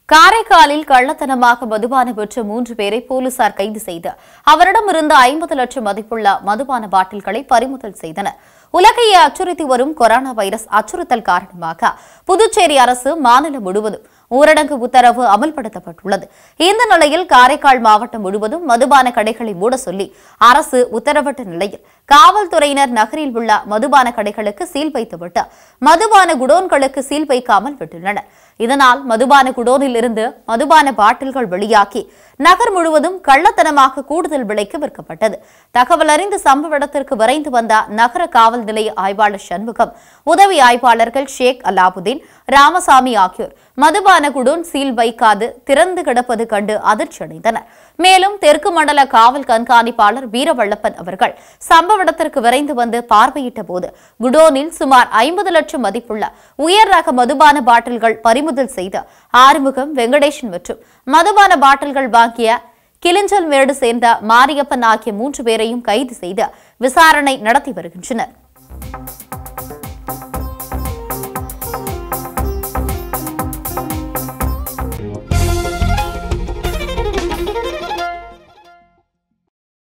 காரைக்காலில் கள்ளத்தனமாக மதுபானம் பெற்ற மூன்று பேரை போலீசார் கைது செய்து அவரிடமிருந்து ஐம்பது லட்சம் மதிப்புள்ள மதுபான பாட்டில்களை பறிமுதல் செய்தனர் உலகையே அச்சுறுத்தி வரும் கொரோனா வைரஸ் அச்சுறுத்தல் காரணமாக புதுச்சேரி அரசு மாநிலம் முழுவதும் ஊரடங்கு உத்தரவு அமல்படுத்தப்பட்டுள்ளது இந்த நிலையில் காரைக்கால் மாவட்டம் முழுவதும் மதுபான கடைகளை மூட சொல்லி அரசு உத்தரவிட்ட நிலையில் காவல்துறையினர் நகரில் உள்ள மதுபான கடைகளுக்கு சீல் வைத்துவிட்டு மதுபான குடோன்களுக்கு சீல் வைக்காமல் விட்டுள்ளனர் இதனால் மதுபான குடோனில் இருந்து மதுபான பாட்டில்கள் வெளியாகி நகர் முழுவதும் கள்ளத்தனமாக கூடுதல் விலைக்கு விற்கப்பட்டது தகவல் அறிந்து சம்பவ இடத்திற்கு விரைந்து வந்த நகர காவல் நிலைய ஆய்வாளர் சண்முகம் உதவி ஆய்வாளர்கள் ஷேக் அலாபுதீன் ராமசாமி ஆகியோர் மதுபான குடோன் சீல் வைக்காது திறந்து கிடப்பது கண்டு அதிர்ச்சியடைந்தனர் மேலும் தெற்கு மண்டல காவல் கண்காணிப்பாளர் வீரவள்ளப்பன் அவர்கள் சம்பவ இடத்திற்கு விரைந்து வந்து பார்வையிட்ட போது குடோனில் சுமார் ஐம்பது லட்சம் மதிப்புள்ள உயர் ரக மதுபான பாட்டில்கள் பறிமுதல் செய்து ஆறுமுகம் வெங்கடேசன் மற்றும் மதுபான பாட்டில்கள் வாங்கிய கிளிஞ்சல் மேடு சேர்ந்த மாரியப்பன் ஆகிய மூன்று பேரையும் கைது செய்து விசாரணை நடத்தி வருகின்றனர்